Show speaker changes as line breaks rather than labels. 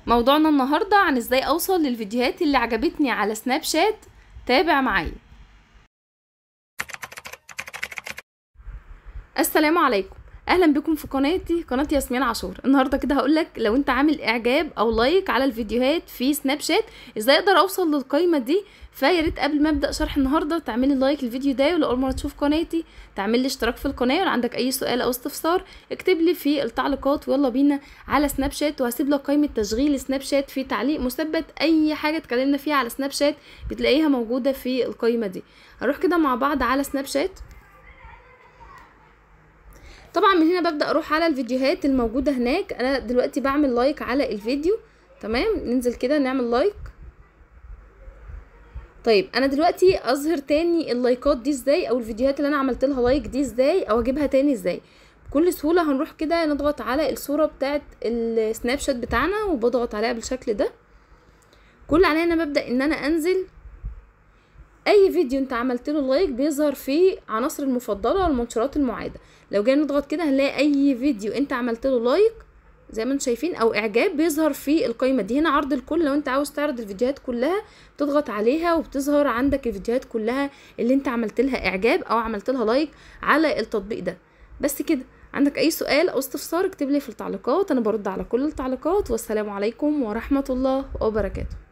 موضوعنا النهاردة عن ازاي اوصل للفيديوهات اللي عجبتني على سناب شات تابع معايا السلام عليكم اهلا بكم في قناتي قناه ياسمين عاشور النهارده كده هقولك لو انت عامل اعجاب او لايك على الفيديوهات في سناب شات ازاي اقدر اوصل للقايمه دي فيا ريت قبل ما ابدا شرح النهارده تعملي لايك للفيديو ده ولو اول مره تشوف قناتي تعمل لي اشتراك في القناه ولو عندك اي سؤال او استفسار اكتب لي في التعليقات ويلا بينا على سناب شات وهسيب لك قائمه تشغيل سناب شات في تعليق مثبت اي حاجه اتكلمنا فيها على سناب شات بتلاقيها موجوده في القائمه دي هنروح كده مع بعض على سناب شات طبعا من هنا ببدا اروح على الفيديوهات الموجوده هناك انا دلوقتي بعمل لايك على الفيديو تمام ننزل كده نعمل لايك طيب انا دلوقتي اظهر تاني اللايكات دي ازاي او الفيديوهات اللي انا عملت لها لايك دي ازاي او اجيبها تاني ازاي بكل سهوله هنروح كده نضغط على الصوره بتاعه السناب شات بتاعنا وبضغط عليها بالشكل ده كل علينا انا ببدا ان انا انزل اي فيديو انت عملت له لايك بيظهر فيه عناصر المفضله والمنشورات المعاده لو جينا نضغط كده هنلاقي اي فيديو انت عملت له لايك زي ما انتم شايفين او اعجاب بيظهر في القائمه دي هنا عرض الكل لو انت عاوز تعرض الفيديوهات كلها تضغط عليها وبتظهر عندك الفيديوهات كلها اللي انت عملت لها اعجاب او عملت لها لايك على التطبيق ده بس كده عندك اي سؤال او استفسار اكتب لي في التعليقات انا برد على كل التعليقات والسلام عليكم ورحمه الله وبركاته